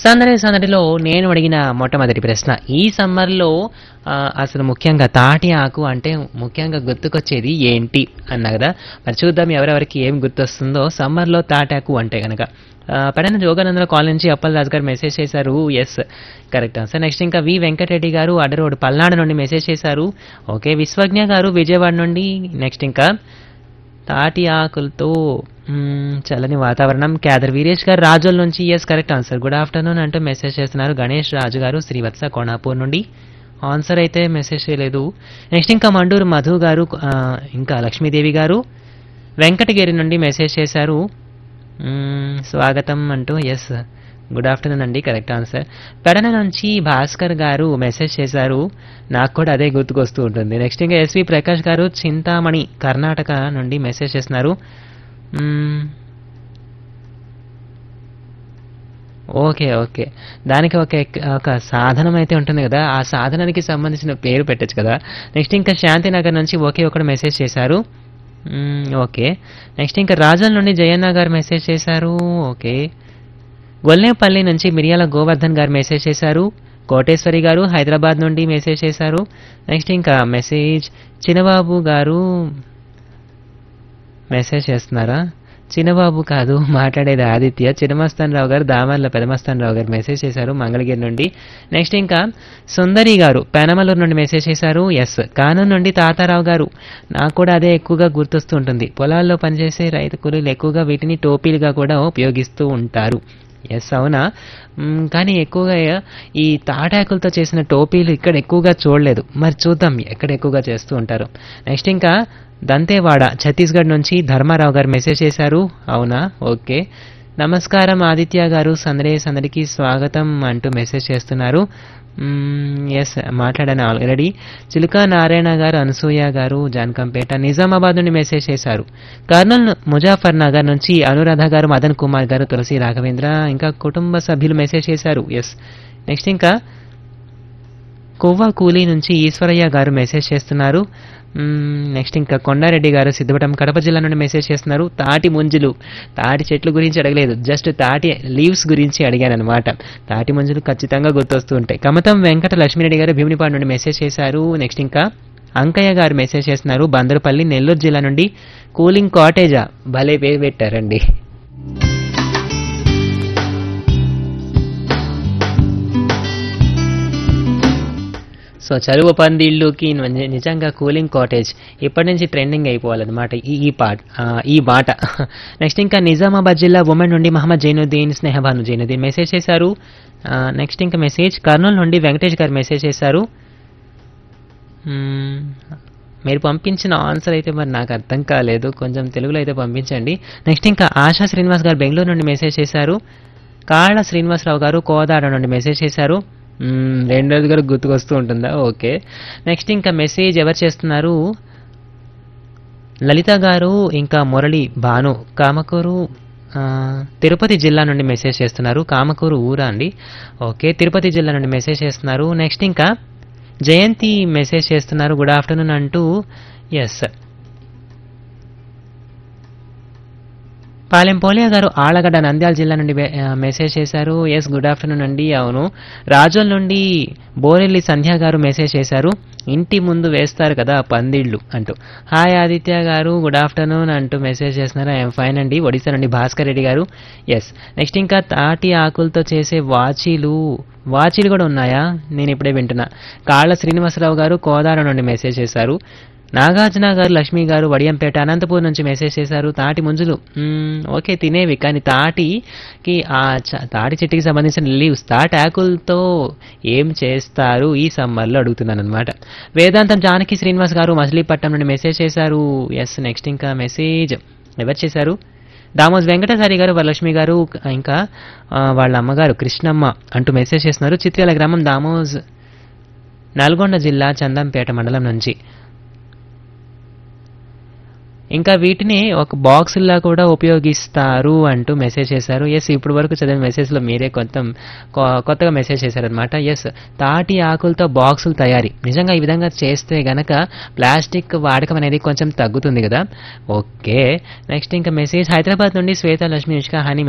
సందడి సందడిలో నేను అడిగిన మొట్టమొదటి ప్రశ్న ఈ సమ్మర్లో ఆ, అసలు ముఖ్యంగా తాటి ఆకు అంటే ముఖ్యంగా గుర్తుకొచ్చేది ఏంటి అన్నా కదా మరి చూద్దాం ఎవరెవరికి ఏం గుర్తొస్తుందో సమ్మర్లో తాటాకు అంటే కనుక పడన జోగానందన కాల్ నుంచి అప్పల్ రాజు గారు మెసేజ్ చేశారు ఎస్ కరెక్ట్ ఆన్సర్ నెక్స్ట్ ఇంకా వి వెంకటరెడ్డి గారు అడరోడ్ పల్నాడు నుండి మెసేజ్ చేశారు ఓకే విశ్వజ్ఞ గారు విజయవాడ నుండి నెక్స్ట్ ఇంకా తాటి ఆకులతో మ్మ్, చల్లని వాతావరణం క్యాదర్ వీరేష్ గారు రాజోల్ నుంచి yes correct answer good afternoon అంటూ మెసేజ్ చేస్తున్నారు గణేష్ రాజు గారు శ్రీవత్స కోణాపూర్ నుండి ఆన్సర్ అయితే మెసేజ్ చేయలేదు నెక్స్ట్ ఇంకా మండూరు మధు గారు ఆ, ఇంకా లక్ష్మీదేవి గారు వెంకటగిరి నుండి మెసేజ్ చేశారు మ్మ్, స్వాగతం అంటూ ఎస్ గుడ్ ఆఫ్టర్నూన్ అండి కరెక్ట్ ఆన్సర్ పెడన నుంచి భాస్కర్ గారు మెసేజ్ చేశారు నాకు కూడా అదే గుర్తుకొస్తూ ఉంటుంది నెక్స్ట్ ఇంకా ఎస్వి ప్రకాష్ గారు చింతామణి కర్ణాటక నుండి మెసేజ్ చేస్తున్నారు మ్మ్. ఓకే ఓకే దానికి ఒక ఎక్- ఒక సాధనం అయితే ఉంటుంది కదా ఆ సాధనానికి సంబంధించిన పేరు పెట్టచ్చు కదా నెక్స్ట్ ఇంకా శాంతినగర్ నుంచి ఒకే ఒకటి మెసేజ్ చేశారు మ్మ్, ఓకే నెక్స్ట్ ఇంకా రాజన్ నుండి జయన్న గారు మెసేజ్ చేశారు ఓకే గొల్లేపల్లి నుంచి మిరియాల గోవర్ధన్ గారు మెసేజ్ చేశారు కోటేశ్వరి గారు హైదరాబాద్ నుండి మెసేజ్ చేశారు నెక్స్ట్ ఇంకా మెసేజ్ చిన్నబాబు గారు మెసేజ్ చేస్తున్నారా చిన్నబాబు కాదు మాట్లాడేది ఆదిత్య చిన్నమస్తాన్ రావు గారు దామర్ల పెదమస్తాన్ రావు గారు మెసేజ్ చేశారు మంగళగిరి నుండి నెక్స్ట్ ఇంకా సుందరి గారు పెనమలూరు నుండి మెసేజ్ చేశారు ఎస్ కానూన్ నుండి తాతారావు గారు నాకు కూడా అదే ఎక్కువగా గుర్తొస్తూ ఉంటుంది పొలాల్లో పనిచేసే రైతు కూలీలు ఎక్కువగా వీటిని టోపీలుగా కూడా ఉపయోగిస్తూ ఉంటారు ఎస్ అవునా మ్మ్, కానీ ఎక్కువగా ఈ తాటాకులతో చేసిన టోపీలు ఇక్కడ ఎక్కువగా చూడలేదు మరి చూద్దాం ఎక్కడ ఎక్కువగా చేస్తూ ఉంటారు నెక్స్ట్ ఇంకా దంతేవాడ ఛత్తీస్గఢ్ నుంచి ధర్మారావు గారు మెసేజ్ చేశారు అవునా ఓకే నమస్కారం ఆదిత్య గారు సందడే సందడికి స్వాగతం అంటూ మెసేజ్ చేస్తున్నారు ఎస్ మాట్లాడాను ఆల్రెడీ చిలుక నారాయణ గారు అనసూయ గారు జాన్కంపేట నిజామాబాద్ నుండి మెసేజ్ చేశారు కర్నూల్ ముజాఫర్ నగర్ నుంచి అనురాధ గారు మదన్ కుమార్ గారు తులసి రాఘవేంద్ర ఇంకా కుటుంబ సభ్యులు మెసేజ్ చేశారు ఎస్ నెక్స్ట్ ఇంకా కొవ్వా కూలీ నుంచి ఈశ్వరయ్య గారు మెసేజ్ చేస్తున్నారు నెక్స్ట్ ఇంకా కొండారెడ్డి గారు సిద్ధపటం కడప జిల్లా నుండి మెసేజ్ చేస్తున్నారు తాటి ముంజులు తాటి చెట్ల గురించి అడగలేదు జస్ట్ తాటి లీవ్స్ గురించి అడిగాను అనమాట తాటి ముంజులు ఖచ్చితంగా గుర్తొస్తూ ఉంటాయి కమతం వెంకట లక్ష్మీరెడ్డి గారు భీమునిపాడు నుండి మెసేజ్ చేశారు నెక్స్ట్ ఇంకా అంకయ్య గారు మెసేజ్ చేస్తున్నారు బందరపల్లి నెల్లూరు జిల్లా నుండి కూలింగ్ కాటేజా భలే పేరు పెట్టారండి సో చరువు పందిళ్ళుకి ని- నిజంగా కూలింగ్ కాటేజ్ ఇప్పటి నుంచి ట్రెండింగ్ అయిపోవాలన్నమాట ఈ ఈ పాట ఆ, ఈ బాట నెక్స్ట్ ఇంకా నిజామాబాద్ జిల్లా ఉమెన్ నుండి మహమ్మద్ జైనుద్దీన్ స్నేహబాను జైనుద్దీన్ మెసేజ్ చేశారు నెక్స్ట్ ఇంకా మెసేజ్ కర్నూలు నుండి వెంకటేష్ గారు మెసేజ్ చేశారు మ్మ్, మీరు పంపించిన ఆన్సర్ అయితే మరి నాకు అర్థం కాలేదు కొంచెం తెలుగులో అయితే పంపించండి నెక్స్ట్ ఇంకా ఆశా శ్రీనివాస్ గారు బెంగళూరు నుండి మెసేజ్ చేశారు కాళ్ళ శ్రీనివాసరావు గారు కోదాడ నుండి మెసేజ్ చేశారు మ్మ్, రెండోది గారు గుర్తుకొస్తూ ఉంటుందా ఓకే నెక్స్ట్ ఇంకా మెసేజ్ ఎవరు చేస్తున్నారు లలిత గారు ఇంకా మురళి భాను కామకూరు ఆ, తిరుపతి జిల్లా నుండి మెసేజ్ చేస్తున్నారు కామకూరు ఊరా అండి ఓకే తిరుపతి జిల్లా నుండి మెసేజ్ చేస్తున్నారు నెక్స్ట్ ఇంకా జయంతి మెసేజ్ చేస్తున్నారు గుడ్ ఆఫ్టర్నూన్ అంటూ ఎస్ పాలెం పోలియా గారు ఆళ్ళగడ్డ నంద్యాల జిల్లా నుండి మె- ఆ, మెసేజ్ చేశారు ఎస్ గుడ్ ఆఫ్టర్నూన్ అండి అవును రాజోల్ నుండి బోరెల్లి సంధ్య గారు మెసేజ్ చేశారు ఇంటి ముందు వేస్తారు కదా పందిళ్ళు అంటూ hi Aditya garu good afternoon అంటూ మెసేజ్ చేస్తున్నారు ఐఎమ్ ఫైన్ అండి ఒడిశా నుండి భాస్కర్ రెడ్డి గారు ఎస్ నెక్స్ట్ ఇంకా తాటి ఆకులతో చేసే వాచీలు వాచీలు కూడా ఉన్నాయా నేను ఇప్పుడే వింటున్నా కాళ్ళ శ్రీనివాసరావు గారు కోదాడ నుండి మెసేజ్ చేశారు నాగార్జున గారు లక్ష్మి గారు వడియంపేట అనంతపూర్ నుంచి మెసేజ్ చేశారు తాటి ముంజులు మ్మ్, ఓకే తినేవి కానీ తాటికి ఆ చ- తాటి చెట్టుకి సంబంధించిన లీవ్స్ తాటి ఆకులతో ఏం చేస్తారు ఈ సమ్మర్లో అడుగుతున్నాను అనమాట వేదాంతం జానకి శ్రీనివాస్ గారు మచిలీపట్నం నుండి మెసేజ్ చేశారు ఎస్ నెక్స్ట్ ఇంకా మెసేజ్ ఎవరు చేశారు దామోజ్ వెంకటసారి గారు వరలక్ష్మి గారు ఇంకా ఆ, వాళ్ళ అమ్మగారు కృష్ణమ్మ అంటూ మెసేజ్ చేస్తున్నారు చిత్రాల గ్రామం దామోజ్ నల్గొండ జిల్లా చందంపేట మండలం నుంచి ఇంకా వీటిని ఒక బాక్సుల్లా కూడా ఉపయోగిస్తారు అంటూ మెసేజ్ చేశారు ఎస్ ఇప్పుడు వరకు చదివిన మెసేజ్లో మీరే కొంత కొ- కొత్తగా మెసేజ్ చేశారనమాట ఎస్ తాటి ఆకులతో బాక్సులు తయారీ నిజంగా ఈ విధంగా చేస్తే గనక ప్లాస్టిక్ వాడకం అనేది కొంచెం తగ్గుతుంది కదా ఓకే నెక్స్ట్ ఇంకా మెసేజ్ హైదరాబాద్ నుండి శ్వేత లక్ష్మి నిష్కా హాని